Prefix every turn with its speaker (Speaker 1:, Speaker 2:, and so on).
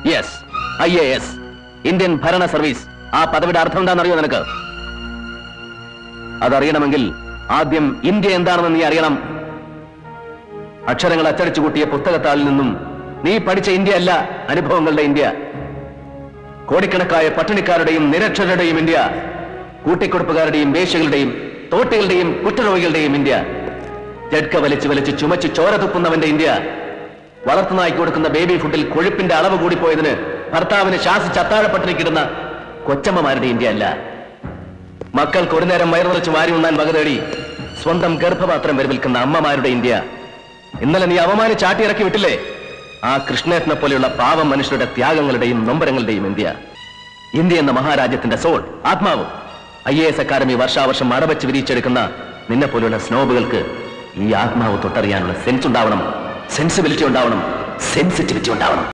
Speaker 1: yes I A S Indian ഭരണ service ആ പദവിയുടെ അർത്ഥം എന്താണെന്നറിയോ നിനക്ക് അതറിയണമെങ്കിൽ ആദ്യം ഇന്ത്യ എന്താണെന്ന് നീ അറിയണം അക്ഷരങ്ങൾ അച്ചടിച്ചു കൂട്ടിയ പുസ്തകത്താളിൽ നിന്നും നീ പഠിച്ച ഇന്ത്യ അല്ല അനുഭവങ്ങളുടെ ഇന്ത്യ കോടിക്കണക്കായ പട്ടിണിക്കാരുടെയും നിരക്ഷരരുടെയും ഇന്ത്യ കൂട്ടിക്കൊടുപ്പുകാരുടെയും വേശ്യകളുടെയും തോട്ടികളുടെയും കുറ്റരോഗികളുടെയും ഇന്ത്യ ജഡ്ക വലിച്ചു വലിച്ച് ചുമച്ച് ചോര തുപ്പുന്നവന്റെ ഇന്ത്യ വളർത്തുനായ്ക്ക് കൊടുക്കുന്ന ബേബി ഫുഡിൽ കൊഴുപ്പിന്റെ അളവ് കൂടിപ്പോയതിന് ഭർത്താവിന് ശാസിച്ച് അത്താഴപ്പട്ടിണിക്കിടുന്ന കൊച്ചമ്മമാരുടെ ഇന്ത്യ അല്ല മക്കൾക്ക് ഒരു നേരം വയറുറച്ച് വാരി ഉണ്ണാൻ വക തേടി സ്വന്തം ഗർഭപാത്രം വരവിൽക്കുന്ന അമ്മമാരുടെ ഇന്ത്യ ഇന്നലെ നീ അവമാനിച്ച് ചാട്ടിയിറക്കി വിട്ടില്ലേ ആ കൃഷ്ണേട്ടനെ പോലെയുള്ള പാവം മനുഷ്യരുടെ ത്യാഗങ്ങളുടെയും നൊമ്പരങ്ങളുടെയും ഇന്ത്യ ഇന്ത്യ എന്ന മഹാരാജ്യത്തിന്റെ സോൾ ആത്മാവ് ഐ എ എസ് അക്കാദമി വർഷാവർഷം അടവച്ച് വിരിച്ചെടുക്കുന്ന നിന്നെ പോലെയുള്ള സ്നോബുകൾക്ക് ഈ ആത്മാവ് തൊട്ടറിയാനുള്ള സെൻസ് ഉണ്ടാവണം സെൻസിബിലിറ്റി ഉണ്ടാവണം സെൻസിറ്റിവിറ്റി ഉണ്ടാവണം